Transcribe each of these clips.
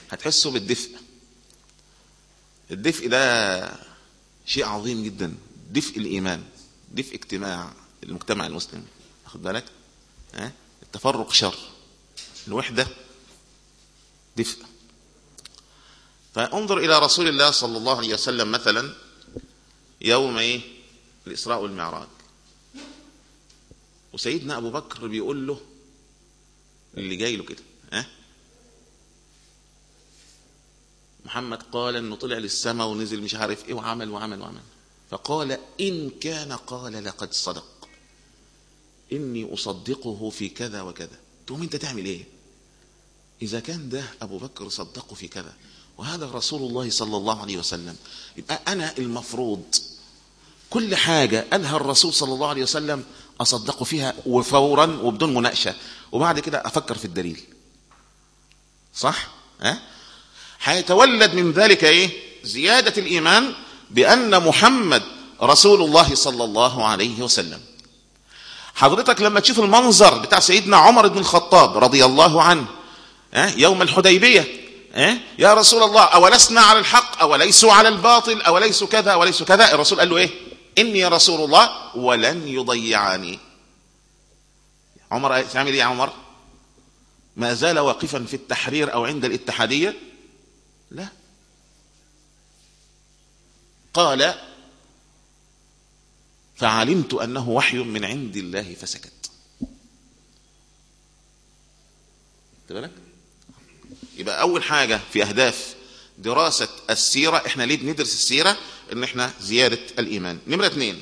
هتحسوا بالدفء الدفء ده شيء عظيم جدا دفء الايمان دفء اجتماع المجتمع المسلم واخد بالك ها التفرق شر الوحده دفء فانظر الى رسول الله صلى الله عليه وسلم مثلا يوم ايه الاسراء والمعراج وسيدنا ابو بكر بيقول له اللي جاي له كده ها محمد قال انه طلع للسماء ونزل مش عارف ايه وعمل وعمل وعمل فقال ان كان قال لقد صدق اني اصدقه في كذا وكذا تقوم انت تعمل ايه اذا كان ده ابو بكر صدقه في كذا وهذا رسول الله صلى الله عليه وسلم يبقى انا المفروض كل حاجة قالها الرسول صلى الله عليه وسلم أصدقه فيها وفورا وبدون مناقشة وبعد كده أفكر في الدليل صح؟ ها؟ هيتولد من ذلك إيه؟ زيادة الإيمان بأن محمد رسول الله صلى الله عليه وسلم حضرتك لما تشوف المنظر بتاع سيدنا عمر بن الخطاب رضي الله عنه ها؟ يوم الحديبية ها؟ يا رسول الله أولسنا على الحق أوليسوا على الباطل أوليسوا كذا أوليسوا كذا الرسول قال له إيه إني رسول الله ولن يضيعني عمر تعمل إيه يا عمر ما زال واقفا في التحرير أو عند الاتحادية لا قال فعلمت أنه وحي من عند الله فسكت بالك يبقى أول حاجة في أهداف دراسة السيرة احنا ليه بندرس السيرة ان احنا زيادة الايمان نمرة اثنين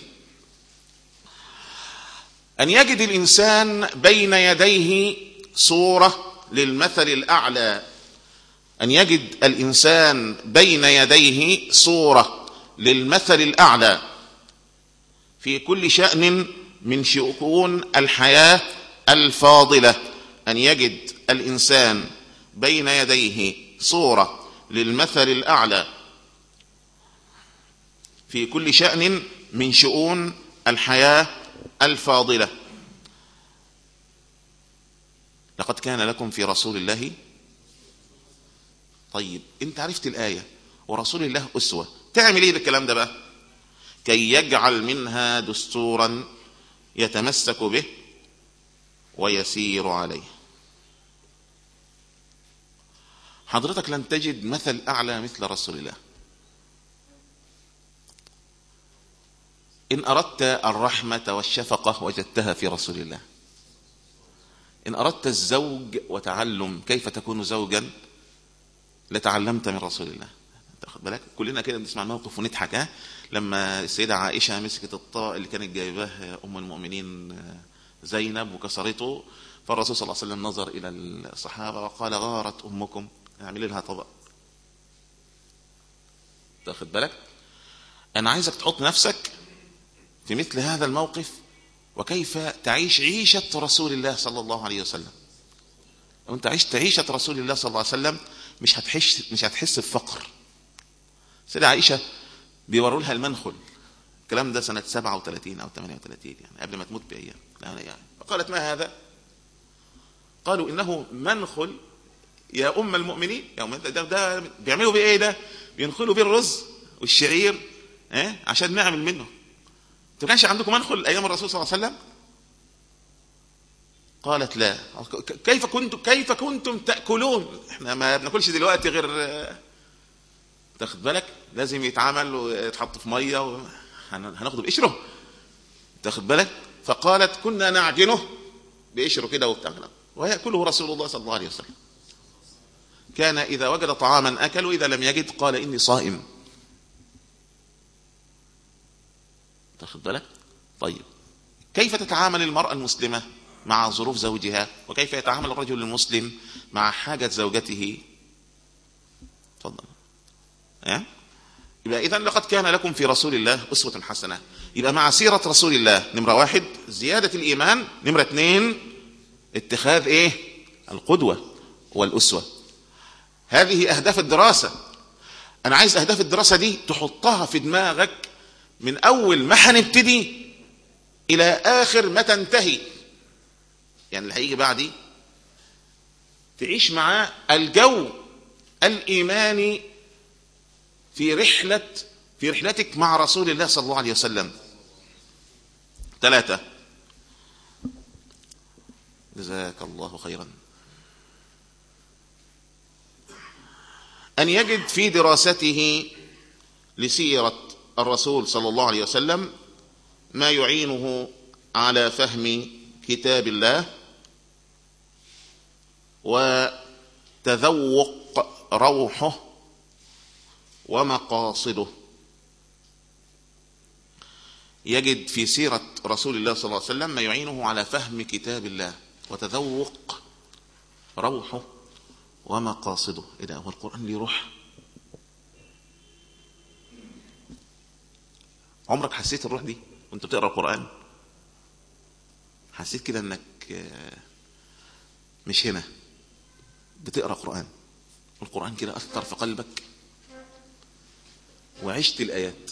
ان يجد الانسان بين يديه صورة للمثل الاعلى ان يجد الانسان بين يديه صورة للمثل الاعلى في كل شأن من شؤون الحياة الفاضلة ان يجد الانسان بين يديه صورة للمثل الاعلى في كل شأن من شؤون الحياة الفاضلة لقد كان لكم في رسول الله طيب انت عرفت الآية ورسول الله أسوة تعمل ايه بالكلام ده بقى كي يجعل منها دستورا يتمسك به ويسير عليه حضرتك لن تجد مثل أعلى مثل رسول الله إن أردت الرحمة والشفقة وجدتها في رسول الله إن أردت الزوج وتعلم كيف تكون زوجا لتعلمت من رسول الله تاخد بالك كلنا كده بنسمع الموقف ونضحك ها لما السيدة عائشة مسكت الطاء اللي كانت جايباه أم المؤمنين زينب وكسرته فالرسول صلى الله عليه وسلم نظر إلى الصحابة وقال غارت أمكم اعملي لها طبق تاخد بالك أنا عايزك تحط نفسك في مثل هذا الموقف وكيف تعيش عيشة رسول الله صلى الله عليه وسلم لو انت عشت عيشة رسول الله صلى الله عليه وسلم مش هتحس مش هتحس بفقر سيدة عائشة بيوروا لها المنخل الكلام ده سنة 37 أو 38 يعني قبل ما تموت بأيام لا يعني فقالت ما هذا قالوا إنه منخل يا أم المؤمنين يا أم ده, ده بيعملوا بيه إيه ده بينخلوا بيه الرز والشعير اه؟ عشان نعمل منه ما كانش عندكم منخل ايام الرسول صلى الله عليه وسلم قالت لا كيف كنتم كيف كنتم تاكلون احنا ما بناكلش دلوقتي غير تاخد بالك لازم يتعمل ويتحط في ميه و... هناخده بقشره تاخد بالك فقالت كنا نعجنه بقشره كده وبتاع وياكله رسول الله صلى الله عليه وسلم كان اذا وجد طعاما اكل واذا لم يجد قال اني صائم تاخد بالك طيب كيف تتعامل المرأة المسلمة مع ظروف زوجها وكيف يتعامل الرجل المسلم مع حاجة زوجته تفضل أه؟ يبقى إذا لقد كان لكم في رسول الله أسوة حسنة يبقى مع سيرة رسول الله نمرة واحد زيادة الإيمان نمرة اثنين اتخاذ إيه القدوة والأسوة هذه أهداف الدراسة أنا عايز أهداف الدراسة دي تحطها في دماغك من اول ما هنبتدي الى اخر ما تنتهي يعني اللي هيجي بعدي تعيش معاه الجو الايمان في رحله في رحلتك مع رسول الله صلى الله عليه وسلم ثلاثه جزاك الله خيرا ان يجد في دراسته لسيره الرسول صلى الله عليه وسلم ما يعينه على فهم كتاب الله وتذوق روحه ومقاصده يجد في سيرة رسول الله صلى الله عليه وسلم ما يعينه على فهم كتاب الله وتذوق روحه ومقاصده ايه ده هو القرآن ليه روح عمرك حسيت الروح دي وانت بتقرا القرآن حسيت كده انك مش هنا بتقرا قرآن القرآن كده أثر في قلبك وعشت الآيات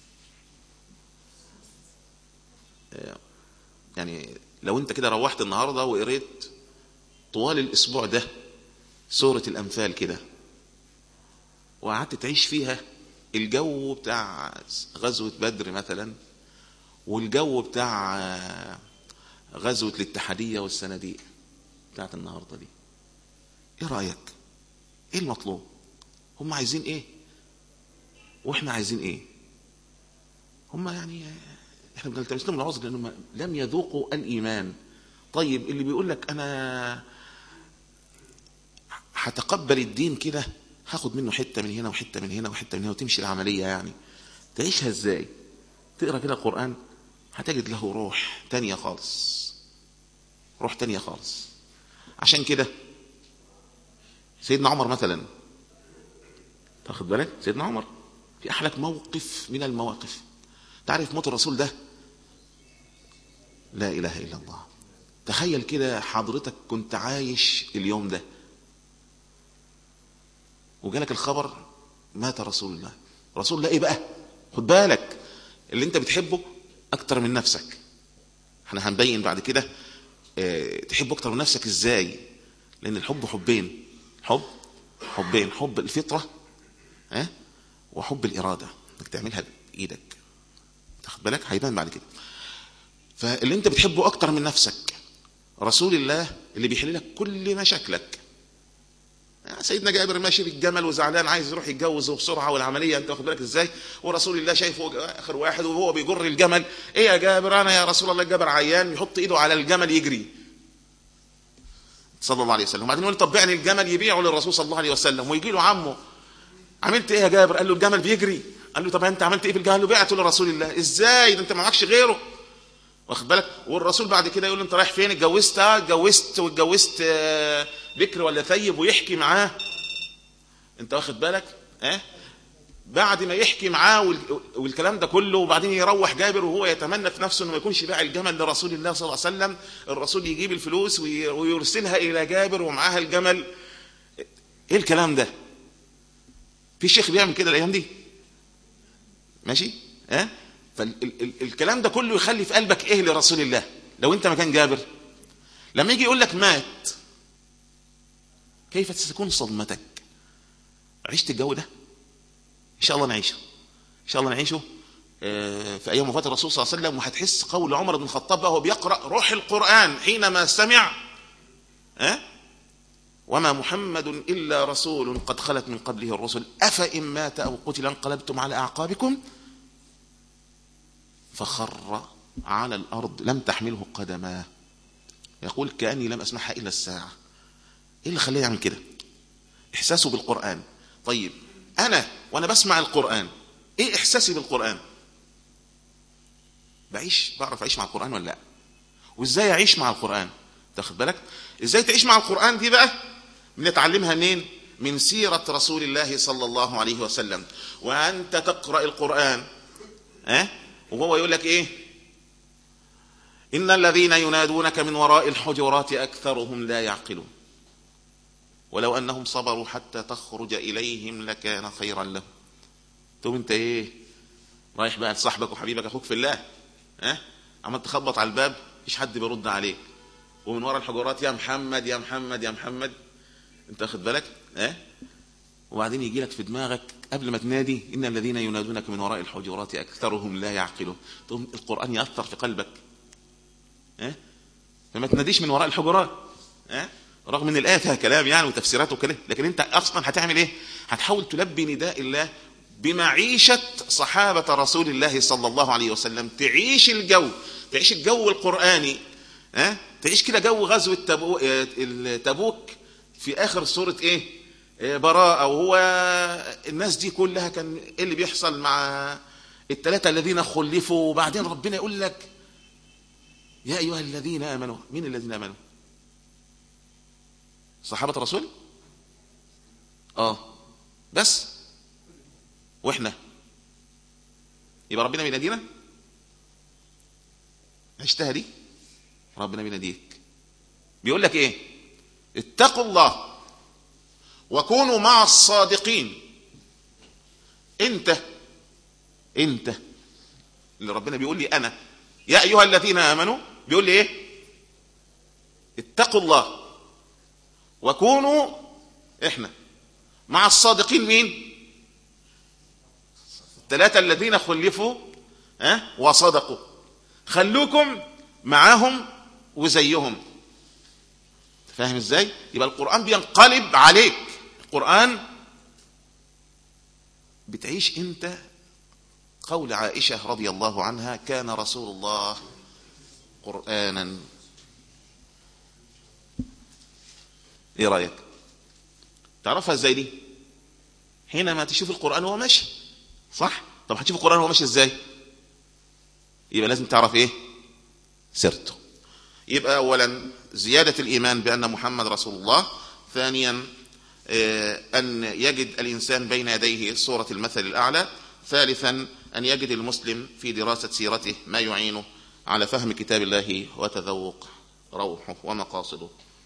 يعني لو انت كده روحت النهارده وقريت طوال الاسبوع ده سورة الأمثال كده وقعدت تعيش فيها الجو بتاع غزوة بدر مثلا والجو بتاع غزوة الاتحادية والصناديق بتاعت النهارده دي ايه رأيك ايه المطلوب هم عايزين ايه واحنا عايزين ايه هم يعني احنا بنلتمس لهم العذر لانهم لم يذوقوا الايمان طيب اللي بيقول لك انا هتقبل الدين كده هاخد منه حته من هنا وحته من هنا وحته من هنا وتمشي العمليه يعني تعيشها ازاي تقرا كده القران هتجد له روح تانية خالص روح تانية خالص عشان كده سيدنا عمر مثلا تاخد بالك سيدنا عمر في احلك موقف من المواقف تعرف موت الرسول ده لا اله الا الله تخيل كده حضرتك كنت عايش اليوم ده وجالك الخبر مات رسول الله رسول الله ايه بقى خد بالك اللي انت بتحبه اكتر من نفسك احنا هنبين بعد كده اه تحبه اكتر من نفسك ازاي لان الحب حبين حب حبين حب الفطره ها اه وحب الاراده انك تعملها بايدك تاخد بالك هيبان بعد كده فاللي انت بتحبه اكتر من نفسك رسول الله اللي بيحل لك كل مشاكلك سيدنا جابر ماشي بالجمل وزعلان عايز يروح يتجوز بسرعه والعمليه انت واخد بالك ازاي ورسول الله شايفه اخر واحد وهو بيجر الجمل ايه يا جابر انا يا رسول الله الجبل عيان يحط ايده على الجمل يجري صلى الله عليه وسلم وبعدين يقول طب بعني الجمل يبيعه للرسول صلى الله عليه وسلم ويجي له عمه عملت ايه يا جابر قال له الجمل بيجري قال له طب انت عملت ايه في الجمل قال له بعته لرسول الله ازاي ده انت ما معكش غيره واخد بالك والرسول بعد كده يقول له انت رايح فين اتجوزت اتجوزت واتجوزت بكر ولا ثيب ويحكي معاه انت واخد بالك اه بعد ما يحكي معاه والكلام ده كله وبعدين يروح جابر وهو يتمنى في نفسه انه ما يكونش باع الجمل لرسول الله صلى الله عليه وسلم الرسول يجيب الفلوس ويرسلها الى جابر ومعاها الجمل ايه الكلام ده في شيخ بيعمل كده الايام دي ماشي ها اه؟ فالكلام ده كله يخلي في قلبك ايه لرسول الله لو انت مكان جابر لما يجي يقول لك مات كيف ستكون صدمتك عشت الجو ده ان شاء الله نعيشه ان شاء الله نعيشه في ايام وفاه الرسول صلى الله عليه وسلم وهتحس قول عمر بن الخطاب وهو بيقرا روح القران حينما سمع ها وما محمد الا رسول قد خلت من قبله الرسل افان مات او قتل انقلبتم على اعقابكم فخر على الارض لم تحمله قدماه يقول كاني لم اسمعها الا الساعه ايه اللي خلاه يعمل كده احساسه بالقران طيب انا وانا بسمع القران ايه احساسي بالقران بعيش بعرف اعيش مع القران ولا لا وازاي اعيش مع القران تاخد بالك ازاي تعيش مع القران دي بقى بنتعلمها منين من سيره رسول الله صلى الله عليه وسلم وانت تقرا القران ها أه؟ وهو يقول لك ايه ان الذين ينادونك من وراء الحجرات اكثرهم لا يعقلون ولو انهم صبروا حتى تخرج اليهم لكان خيرا لهم تقوم انت ايه رايح بقى لصاحبك وحبيبك اخوك في الله ها أه؟ عمال تخبط على الباب مفيش حد بيرد عليك ومن وراء الحجرات يا محمد يا محمد يا محمد انت واخد بالك ها أه؟ وبعدين يجي لك في دماغك قبل ما تنادي ان الذين ينادونك من وراء الحجرات اكثرهم لا يعقلون تقوم القران ياثر في قلبك ها فما تناديش من وراء الحجرات ها رغم ان الايه فيها كلام يعني وتفسيرات وكلام لكن انت اصلا هتعمل ايه هتحاول تلبي نداء الله بمعيشه صحابه رسول الله صلى الله عليه وسلم تعيش الجو تعيش الجو القراني ها تعيش كده جو غزوه تبو- آه، تبوك في اخر سوره ايه آه، براءه وهو الناس دي كلها كان ايه اللي بيحصل مع الثلاثه الذين خلفوا وبعدين ربنا يقول لك يا ايها الذين امنوا مين الذين امنوا صحابه الرسول اه بس واحنا يبقى ربنا بينادينا عشتها دي ربنا بيناديك بيقول لك ايه اتقوا الله وكونوا مع الصادقين انت انت اللي ربنا بيقول لي انا يا ايها الذين امنوا بيقول لي ايه اتقوا الله وكونوا احنا مع الصادقين مين الثلاثة الذين خلفوا ها وصدقوا خلوكم معاهم وزيهم فاهم ازاي يبقى القرآن بينقلب عليك القرآن بتعيش انت قول عائشة رضي الله عنها كان رسول الله قرآنا ايه رأيك تعرفها ازاي دي حينما تشوف القرآن وهو ماشي صح طب هتشوف القرآن وهو ماشي ازاي يبقى لازم تعرف ايه سيرته يبقى اولا زيادة الايمان بان محمد رسول الله ثانيا آه، ان يجد الانسان بين يديه صورة المثل الاعلى ثالثا ان يجد المسلم في دراسة سيرته ما يعينه على فهم كتاب الله وتذوق روحه ومقاصده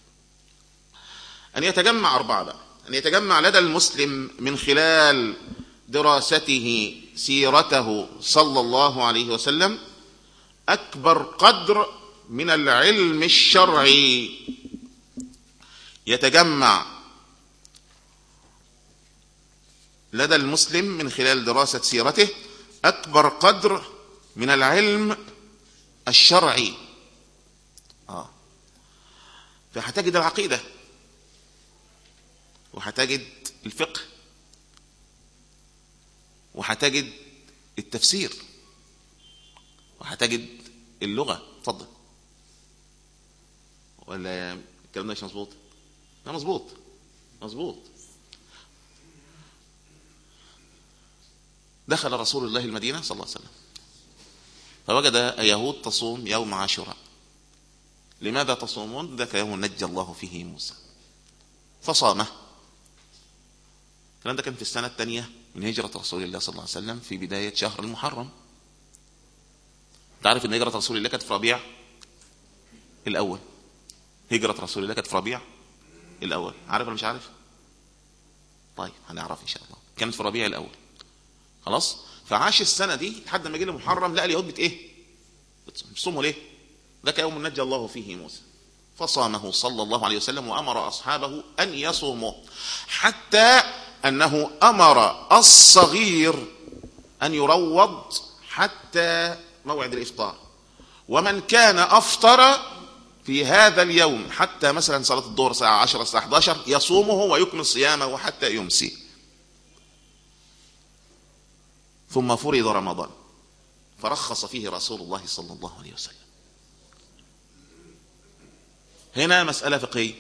أن يتجمع أربعة بقى أن يتجمع لدى المسلم من خلال دراسته سيرته صلى الله عليه وسلم أكبر قدر من العلم الشرعي يتجمع لدى المسلم من خلال دراسة سيرته أكبر قدر من العلم الشرعي آه. فهتجد العقيدة وهتجد الفقه وهتجد التفسير وهتجد اللغة اتفضل ولا الكلام ده مش مظبوط لا مظبوط مظبوط دخل رسول الله المدينة صلى الله عليه وسلم فوجد يهود تصوم يوم عاشوراء لماذا تصومون ذاك يوم نجى الله فيه موسى فصامه الكلام ده كان في السنة الثانية من هجرة رسول الله صلى الله عليه وسلم في بداية شهر المحرم تعرف ان هجرة رسول الله كانت في ربيع الأول هجرة رسول الله كانت في ربيع الأول عارف ولا مش عارف؟ طيب هنعرف إن شاء الله كانت في ربيع الأول خلاص فعاش السنة دي لحد ما جه المحرم لقى اليهود بت إيه؟ بتصوموا ليه؟ ذاك يوم نجى الله فيه موسى فصامه صلى الله عليه وسلم وأمر أصحابه أن يصوموا حتى أنه أمر الصغير أن يروض حتى موعد الإفطار ومن كان أفطر في هذا اليوم حتى مثلا صلاة الظهر الساعة 10 الساعة 11 يصومه ويكمل صيامه حتى يمسي ثم فرض رمضان فرخص فيه رسول الله صلى الله عليه وسلم هنا مسألة فقهية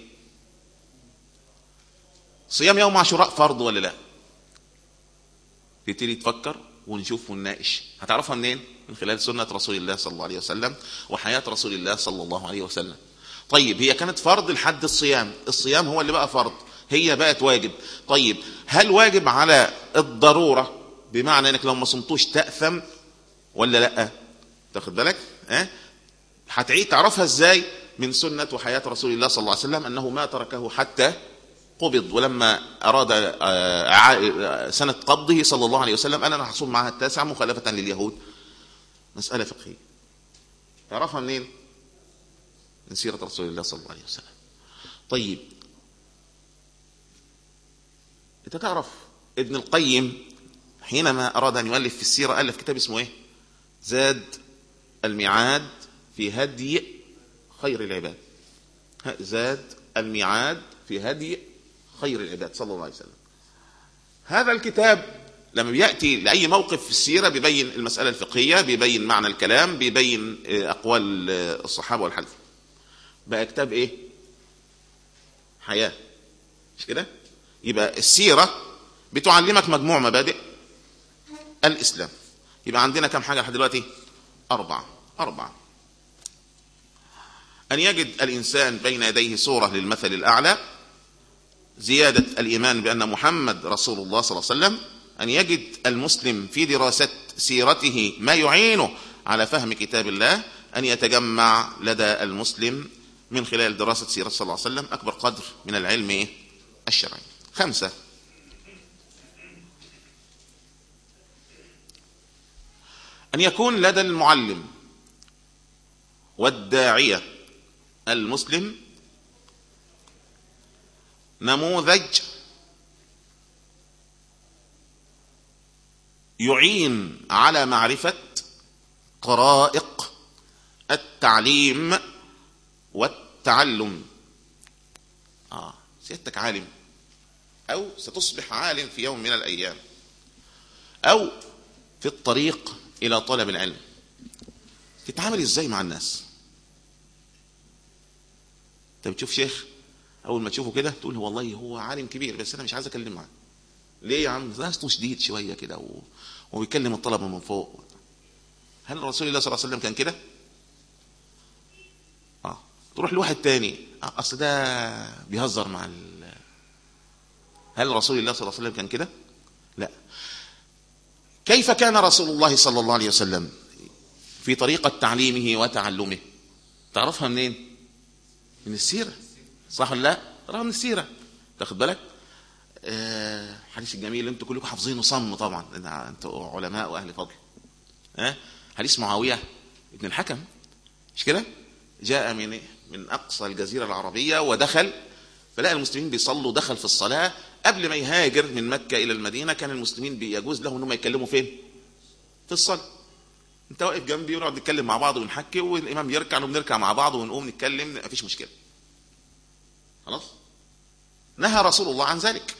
صيام يوم عاشوراء فرض ولا لا تبتدي تفكر ونشوف ونناقش هتعرفها منين من خلال سنة رسول الله صلى الله عليه وسلم وحياة رسول الله صلى الله عليه وسلم طيب هي كانت فرض لحد الصيام الصيام هو اللي بقى فرض هي بقت واجب طيب هل واجب على الضرورة بمعنى انك لو ما صمتوش تأثم ولا لا تاخد بالك ها هتعيد تعرفها ازاي من سنة وحياة رسول الله صلى الله عليه وسلم انه ما تركه حتى قبض ولما أراد سنة قبضه صلى الله عليه وسلم أنا هصوم معها التاسع مخالفة لليهود مسألة فقهية تعرفها منين من سيرة رسول الله صلى الله عليه وسلم طيب انت تعرف ابن القيم حينما اراد ان يؤلف في السيره الف كتاب اسمه ايه زاد الميعاد في هدي خير العباد زاد الميعاد في هدي خير العباد صلى الله عليه وسلم هذا الكتاب لما بياتي لاي موقف في السيره بيبين المساله الفقهيه بيبين معنى الكلام بيبين اقوال الصحابه والحديث بقى كتاب ايه حياه مش كده يبقى السيره بتعلمك مجموع مبادئ الاسلام يبقى عندنا كم حاجه لحد دلوقتي اربعه اربعه ان يجد الانسان بين يديه صوره للمثل الاعلى زياده الايمان بان محمد رسول الله صلى الله عليه وسلم أن يجد المسلم في دراسة سيرته ما يعينه على فهم كتاب الله أن يتجمع لدى المسلم من خلال دراسة سيرة صلى الله عليه وسلم أكبر قدر من العلم الشرعي خمسة أن يكون لدى المعلم والداعية المسلم نموذج يعين على معرفة طرائق التعليم والتعلم آه سيادتك عالم أو ستصبح عالم في يوم من الأيام أو في الطريق إلى طلب العلم تتعامل إزاي مع الناس أنت بتشوف شيخ أول ما تشوفه كده تقول والله هو عالم كبير بس أنا مش عايز أكلم معاه ليه يا عم ناس شديد شويه كده و... وبيكلم الطلبه من فوق هل رسول الله صلى الله عليه وسلم كان كده اه تروح لواحد تاني آه اصل ده بيهزر مع ال... هل رسول الله صلى الله عليه وسلم كان كده لا كيف كان رسول الله صلى الله عليه وسلم في طريقة تعليمه وتعلمه تعرفها منين من السيرة صح ولا لا تعرفها من السيرة تاخد بالك آه حديث الجميل انتوا كلكم حافظينه صم طبعا انتوا علماء واهل فضل آه حديث معاويه ابن الحكم مش كده جاء من من اقصى الجزيره العربيه ودخل فلقى المسلمين بيصلوا دخل في الصلاه قبل ما يهاجر من مكه الى المدينه كان المسلمين بيجوز لهم انهم يتكلموا فين في الصلاه انت واقف جنبي ونقعد نتكلم مع بعض ونحكي والامام يركع وبنركع مع بعض ونقوم نتكلم مفيش مشكله خلاص نهى رسول الله عن ذلك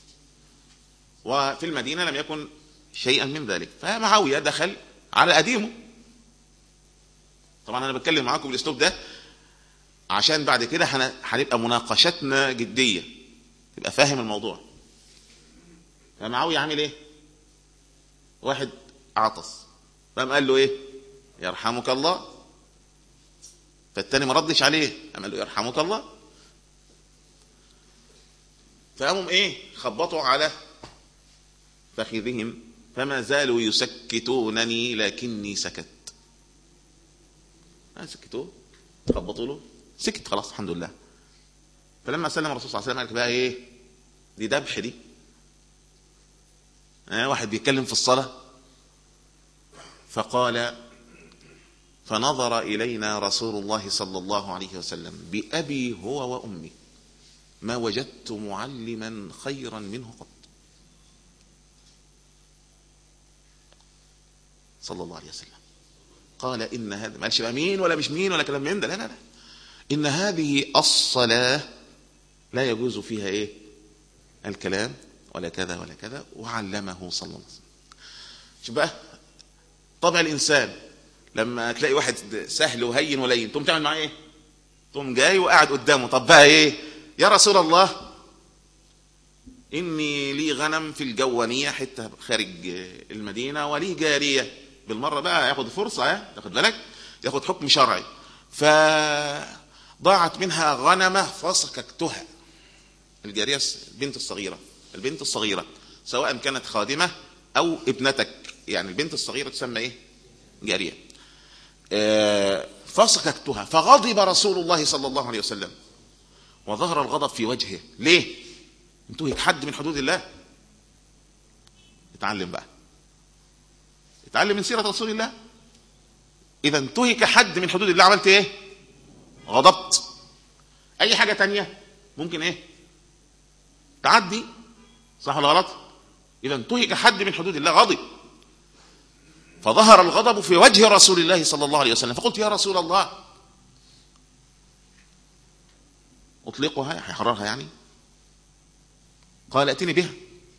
وفي المدينة لم يكن شيئا من ذلك فمعاوية دخل على قديمه طبعا أنا بتكلم معاكم بالأسلوب ده عشان بعد كده هنبقى مناقشتنا جدية تبقى فاهم الموضوع فمعاوية عامل ايه واحد عطس فقام قال له ايه يرحمك الله فالتاني ما ردش عليه قام قال له يرحمك الله فقاموا ايه خبطوا على فخذهم فما زالوا يسكتونني لكني سكت ما سكتوه خبطوا له سكت خلاص الحمد لله فلما سلم الرسول صلى الله عليه وسلم قال بقى ايه دي ذبح دي آه واحد بيتكلم في الصلاة فقال فنظر إلينا رسول الله صلى الله عليه وسلم بأبي هو وأمي ما وجدت معلما خيرا منه قط صلى الله عليه وسلم قال إن هذا ما قالش بقى مين ولا مش مين ولا كلام من ده لا لا لا إن هذه الصلاة لا يجوز فيها إيه الكلام ولا كذا ولا كذا وعلمه صلى الله عليه وسلم شوف بقى طبع الإنسان لما تلاقي واحد سهل وهين ولين تقوم تعمل معاه إيه تقوم جاي وقاعد قدامه طب بقى إيه يا رسول الله إني لي غنم في الجوانية حتة خارج المدينة ولي جارية بالمرة بقى ياخد فرصة ها تاخد بالك ياخد حكم شرعي فضاعت منها غنمة فسككتها الجارية البنت الصغيرة البنت الصغيرة سواء كانت خادمة أو ابنتك يعني البنت الصغيرة تسمى إيه جارية آه فسككتها فغضب رسول الله صلى الله عليه وسلم وظهر الغضب في وجهه ليه انتهك حد من حدود الله اتعلم بقى اتعلم من سيرة رسول الله اذا انتهك حد من حدود الله عملت ايه غضبت اي حاجة تانية ممكن ايه تعدي صح ولا غلط اذا انتهك حد من حدود الله غضب فظهر الغضب في وجه رسول الله صلى الله عليه وسلم فقلت يا رسول الله اطلقها هيحررها يعني قال ائتني بها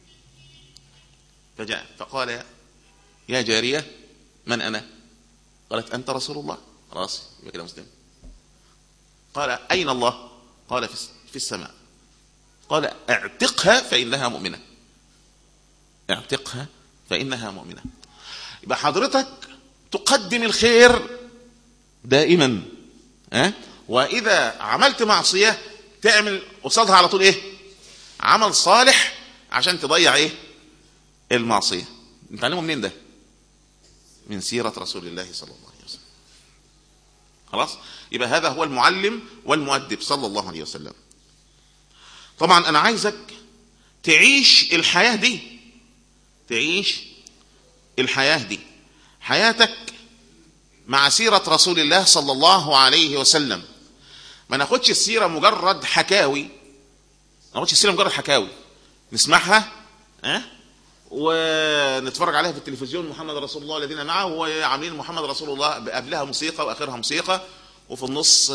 فجاء فقال يا جارية من أنا قالت أنت رسول الله خلاص يبقى كده مسلم قال أين الله قال في السماء قال اعتقها فإنها مؤمنة اعتقها فإنها مؤمنة يبقى حضرتك تقدم الخير دائما أه؟ وإذا عملت معصية تعمل قصادها على طول إيه عمل صالح عشان تضيع إيه المعصية نتعلمه منين ده من سيرة رسول الله صلى الله عليه وسلم خلاص يبقى هذا هو المعلم والمؤدب صلى الله عليه وسلم طبعا انا عايزك تعيش الحياة دي تعيش الحياة دي حياتك مع سيرة رسول الله صلى الله عليه وسلم ما ناخدش السيرة مجرد حكاوي ما ناخدش السيرة مجرد حكاوي نسمعها اه ونتفرج عليها في التلفزيون محمد رسول الله الذين معه وعاملين محمد رسول الله قبلها موسيقى واخرها موسيقى وفي النص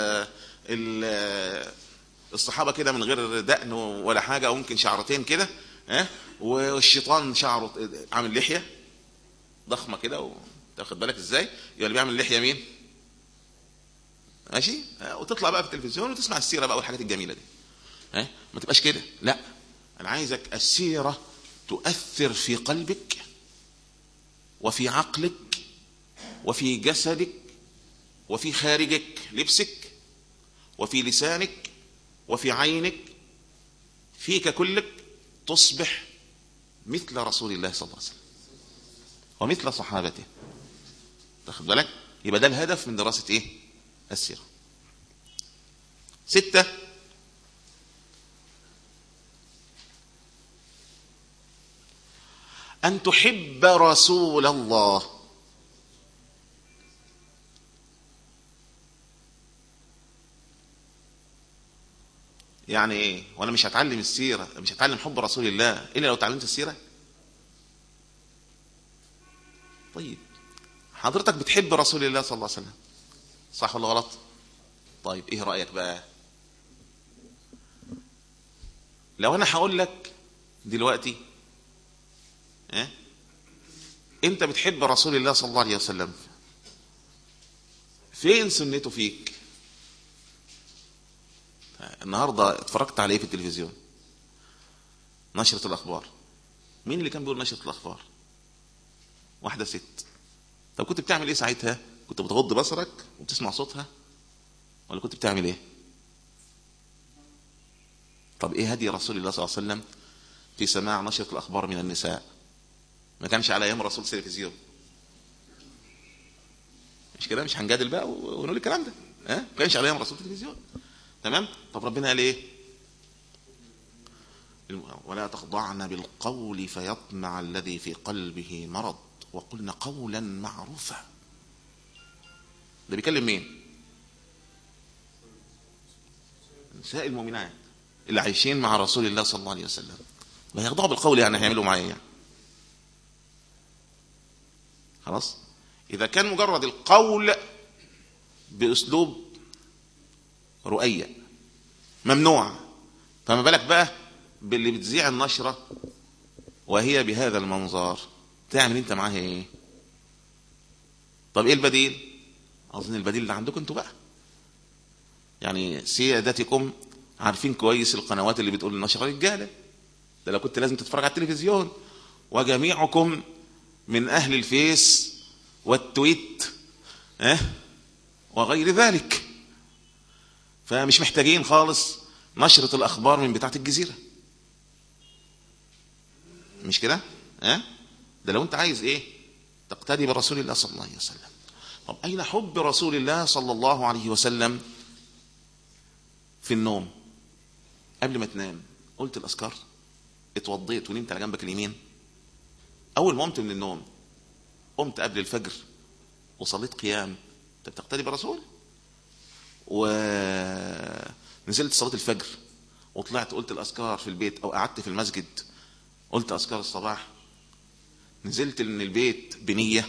الصحابه كده من غير دقن ولا حاجه او ممكن شعرتين كده ها والشيطان شعره عامل لحيه ضخمه كده تاخد بالك ازاي يبقى اللي بيعمل لحيه مين ماشي وتطلع بقى في التلفزيون وتسمع السيره بقى والحاجات الجميله دي ها ما تبقاش كده لا انا عايزك السيره تؤثر في قلبك وفي عقلك وفي جسدك وفي خارجك لبسك وفي لسانك وفي عينك فيك كلك تصبح مثل رسول الله صلى الله عليه وسلم ومثل صحابته تاخد بالك يبقى ده الهدف من دراسة ايه السيرة ستة أن تحب رسول الله يعني ايه وانا مش هتعلم السيره مش هتعلم حب رسول الله الا لو تعلمت السيره طيب حضرتك بتحب رسول الله صلى الله عليه وسلم صح ولا غلط طيب ايه رايك بقى لو انا هقول لك دلوقتي اه؟ انت بتحب رسول الله صلى الله عليه وسلم فين سنته فيك النهارده اتفرجت عليه في التلفزيون نشرة الأخبار مين اللي كان بيقول نشرة الأخبار واحدة ست طب كنت بتعمل ايه ساعتها كنت بتغض بصرك وبتسمع صوتها ولا كنت بتعمل ايه طب ايه هدي رسول الله صلى الله عليه وسلم في سماع نشرة الأخبار من النساء ما كانش على ايام الرسول تلفزيون مش كده مش هنجادل بقى ونقول الكلام ده ها ما كانش على ايام الرسول تلفزيون تمام طب ربنا قال ايه ولا تخضعن بالقول فيطمع الذي في قلبه مرض وقلن قولا معروفا ده بيكلم مين نساء المؤمنات اللي عايشين مع رسول الله صلى الله عليه وسلم ما يخضعوا بالقول يعني هيعملوا معايا يعني. خلاص اذا كان مجرد القول باسلوب رؤية ممنوع فما بالك بقى باللي بتذيع النشرة وهي بهذا المنظار تعمل انت معاها ايه طب ايه البديل اظن البديل اللي عندكم انتوا بقى يعني سيادتكم عارفين كويس القنوات اللي بتقول النشرة رجالة ده لو كنت لازم تتفرج على التلفزيون وجميعكم من اهل الفيس والتويت اه وغير ذلك فمش محتاجين خالص نشرة الأخبار من بتاعة الجزيرة مش كده ها ده لو انت عايز ايه تقتدي برسول الله صلى الله عليه وسلم طب أين حب رسول الله صلى الله عليه وسلم في النوم قبل ما تنام قلت الأذكار اتوضيت ونمت على جنبك اليمين أول ما قمت من النوم قمت قبل الفجر وصليت قيام انت بتقتدي بالرسول ونزلت صلاة الفجر وطلعت قلت الأذكار في البيت أو قعدت في المسجد قلت اذكار الصباح نزلت من البيت بنيه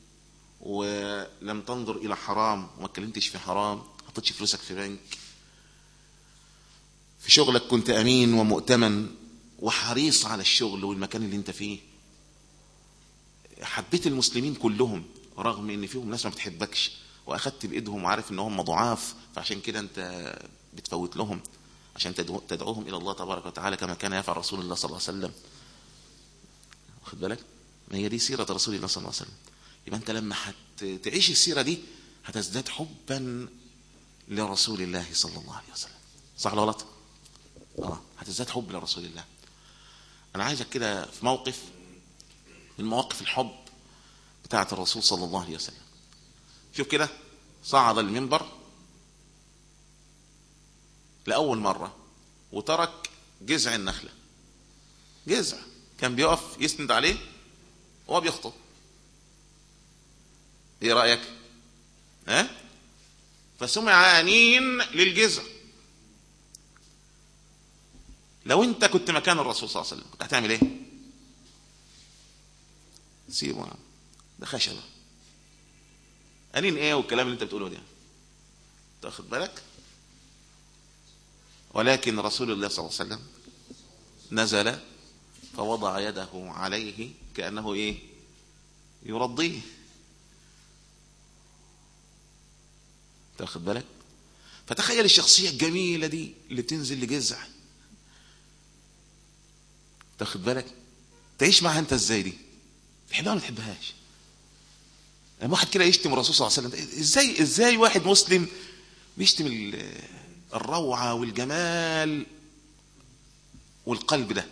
ولم تنظر الى حرام وما اتكلمتش في حرام ما حطيتش فلوسك في بنك في شغلك كنت امين ومؤتمن وحريص على الشغل والمكان اللي انت فيه حبيت المسلمين كلهم رغم ان فيهم ناس ما بتحبكش واخدت بايدهم وعارف ان هم ضعاف فعشان كده انت بتفوت لهم عشان تدعو تدعوهم الى الله تبارك وتعالى كما كان يفعل رسول الله صلى الله عليه وسلم واخد بالك ما هي دي سيره رسول الله صلى الله عليه وسلم يبقى انت لما هتعيش السيره دي هتزداد حبا لرسول الله صلى الله عليه وسلم صح ولا غلط اه هتزداد حب لرسول الله انا عايزك كده في موقف من مواقف الحب بتاعه الرسول صلى الله عليه وسلم شوف كده صعد المنبر لأول مرة وترك جذع النخلة جذع كان بيقف يسند عليه وهو بيخطب ايه رأيك ها أه؟ فسمع انين للجذع لو انت كنت مكان الرسول صلى الله عليه وسلم كنت هتعمل ايه سيبه ده خشبه انين ايه والكلام اللي انت بتقوله ده تاخد بالك ولكن رسول الله صلى الله عليه وسلم نزل فوضع يده عليه كأنه ايه يرضيه تاخد بالك فتخيل الشخصية الجميلة دي اللي بتنزل لجذع تاخد بالك تعيش معها انت ازاي دي تحبها ولا ما تحبهاش لما واحد كده يشتم الرسول صلى الله عليه وسلم ازاي ازاي واحد مسلم بيشتم الروعه والجمال والقلب ده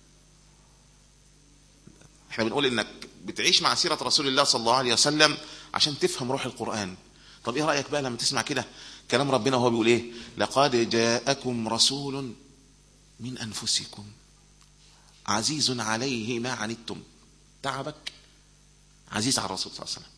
احنا بنقول انك بتعيش مع سيره رسول الله صلى الله عليه وسلم عشان تفهم روح القران طب ايه رايك بقى لما تسمع كده كلام ربنا وهو بيقول ايه لقد جاءكم رسول من انفسكم عزيز عليه ما عنتم تعبك عزيز على الرسول صلى الله عليه وسلم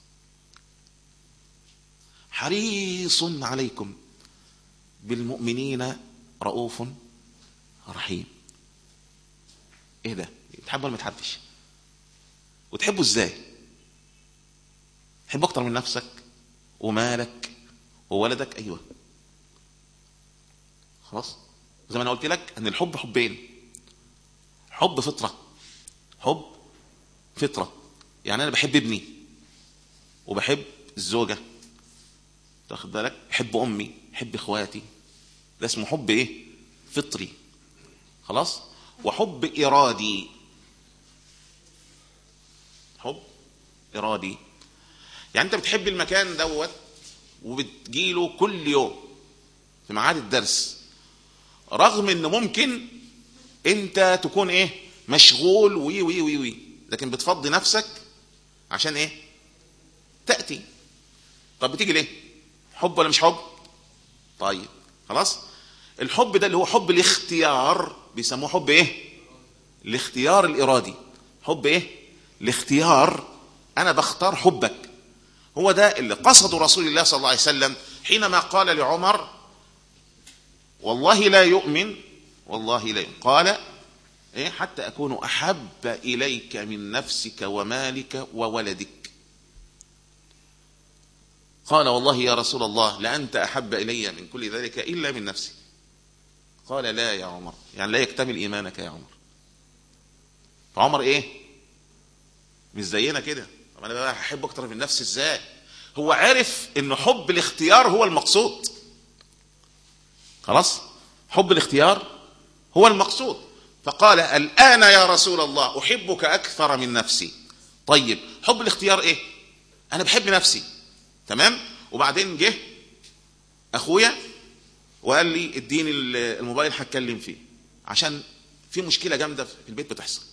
حريص عليكم بالمؤمنين رؤوف رحيم ايه ده تحبه ولا ما تحبش وتحبه ازاي تحبه اكتر من نفسك ومالك وولدك ايوه خلاص زي ما انا قلت لك ان الحب حبين حب فطره حب فطره يعني انا بحب ابني وبحب الزوجه تاخد بالك حب امي حب اخواتي ده اسمه حب ايه فطري خلاص وحب ارادي حب ارادي يعني انت بتحب المكان دوت وبتجيله كل يوم في ميعاد الدرس رغم ان ممكن انت تكون ايه مشغول وي وي وي وي لكن بتفضي نفسك عشان ايه تاتي طب بتيجي ليه حب ولا مش حب طيب خلاص الحب ده اللي هو حب الاختيار بيسموه حب ايه الاختيار الارادي حب ايه الاختيار انا بختار حبك هو ده اللي قصده رسول الله صلى الله عليه وسلم حينما قال لعمر والله لا يؤمن والله لا يؤمن قال إيه حتى أكون أحب إليك من نفسك ومالك وولدك قال والله يا رسول الله لأنت أحب إلي من كل ذلك إلا من نفسي قال لا يا عمر يعني لا يكتمل إيمانك يا عمر فعمر إيه مش زينا كده طب أنا بقى هحب أكتر من نفسي إزاي هو عرف إن حب الاختيار هو المقصود خلاص حب الاختيار هو المقصود فقال الآن يا رسول الله أحبك أكثر من نفسي طيب حب الاختيار إيه أنا بحب نفسي تمام وبعدين جه أخويا وقال لي اديني الموبايل هتكلم فيه عشان في مشكلة جامدة في البيت بتحصل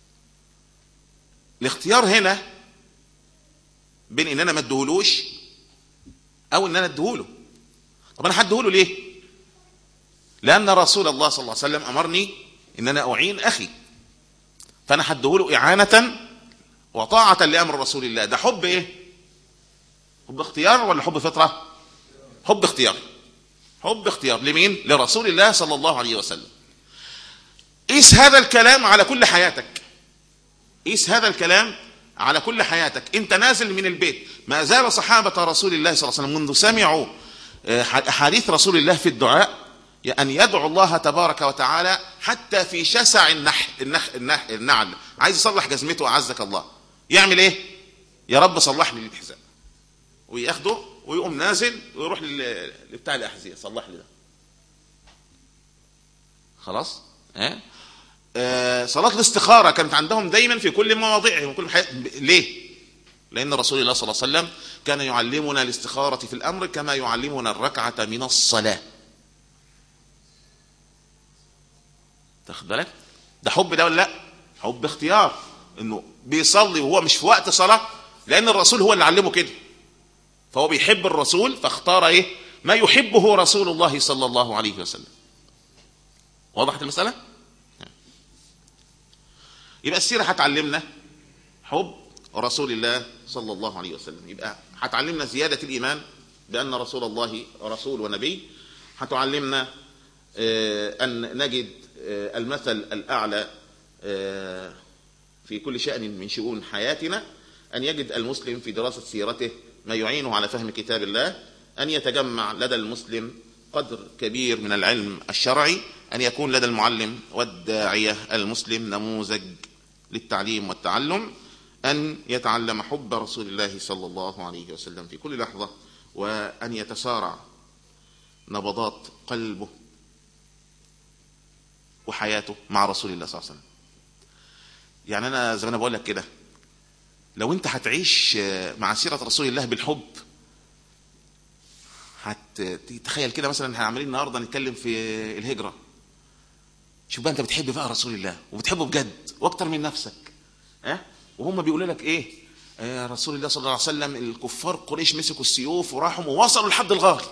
الاختيار هنا بين ان انا ما اديهولوش او ان انا اديهوله طب انا هديهوله ليه لان رسول الله صلى الله عليه وسلم امرني ان انا اعين اخي فانا هديهوله اعانه وطاعه لامر رسول الله ده حب ايه حب اختيار ولا حب فطره حب اختيار حب اختيار لمين لرسول الله صلى الله عليه وسلم قيس هذا الكلام على كل حياتك قيس هذا الكلام على كل حياتك انت نازل من البيت ما زال صحابة رسول الله صلى الله عليه وسلم منذ سمعوا آه، احاديث رسول الله في الدعاء أن يدعو الله تبارك وتعالى حتى في شسع النحل النح النح النعل عايز يصلح جزمته أعزك الله يعمل إيه؟ يا رب صلح لي الحذاء وياخده ويقوم نازل ويروح لبتاع الأحذية صلح لي ده خلاص؟ اه؟ آه صلاة الاستخارة كانت عندهم دايما في كل مواضيعهم وكل حياة ليه؟ لأن رسول الله صلى الله عليه وسلم كان يعلمنا الاستخارة في الأمر كما يعلمنا الركعة من الصلاة تاخد بالك ده حب ده ولا لا حب اختيار انه بيصلي وهو مش في وقت صلاه لان الرسول هو اللي علمه كده فهو بيحب الرسول فاختار ايه ما يحبه رسول الله صلى الله عليه وسلم وضحت المساله يبقى السيره هتعلمنا حب رسول الله صلى الله عليه وسلم يبقى هتعلمنا زياده الايمان بان رسول الله رسول ونبي هتعلمنا ان نجد المثل الأعلى في كل شأن من شؤون حياتنا أن يجد المسلم في دراسة سيرته ما يعينه على فهم كتاب الله أن يتجمع لدى المسلم قدر كبير من العلم الشرعي أن يكون لدى المعلم والداعية المسلم نموذج للتعليم والتعلم أن يتعلم حب رسول الله صلى الله عليه وسلم في كل لحظة وأن يتسارع نبضات قلبه وحياته مع رسول الله صلى الله عليه وسلم يعني انا زي ما انا بقول لك كده لو انت هتعيش مع سيره رسول الله بالحب هتتخيل كده مثلا احنا عاملين النهارده نتكلم في الهجره شوف بقى انت بتحب بقى رسول الله وبتحبه بجد واكتر من نفسك ها أه؟ وهم بيقولوا لك ايه آه رسول الله صلى الله عليه وسلم الكفار قريش مسكوا السيوف وراحوا ووصلوا لحد الغار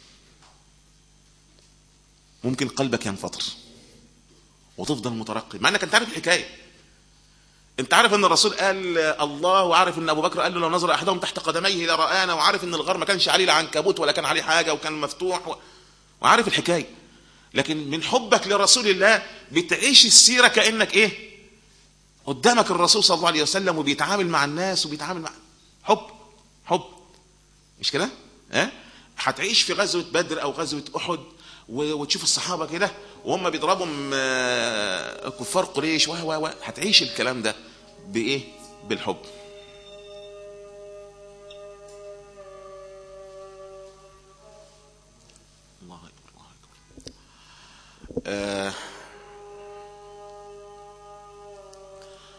ممكن قلبك ينفطر وتفضل مترقب مع انك انت عارف الحكايه انت عارف ان الرسول قال الله وعارف ان ابو بكر قال له لو نظر احدهم تحت قدميه لرانا وعارف ان الغار ما كانش عليه لا عنكبوت ولا كان عليه حاجه وكان مفتوح و... وعارف الحكايه لكن من حبك لرسول الله بتعيش السيره كانك ايه قدامك الرسول صلى الله عليه وسلم وبيتعامل مع الناس وبيتعامل مع حب حب مش كده ها هتعيش في غزوه بدر او غزوه احد وتشوف الصحابه كده وهم بيضربوا كفار قريش و و هتعيش الكلام ده بايه بالحب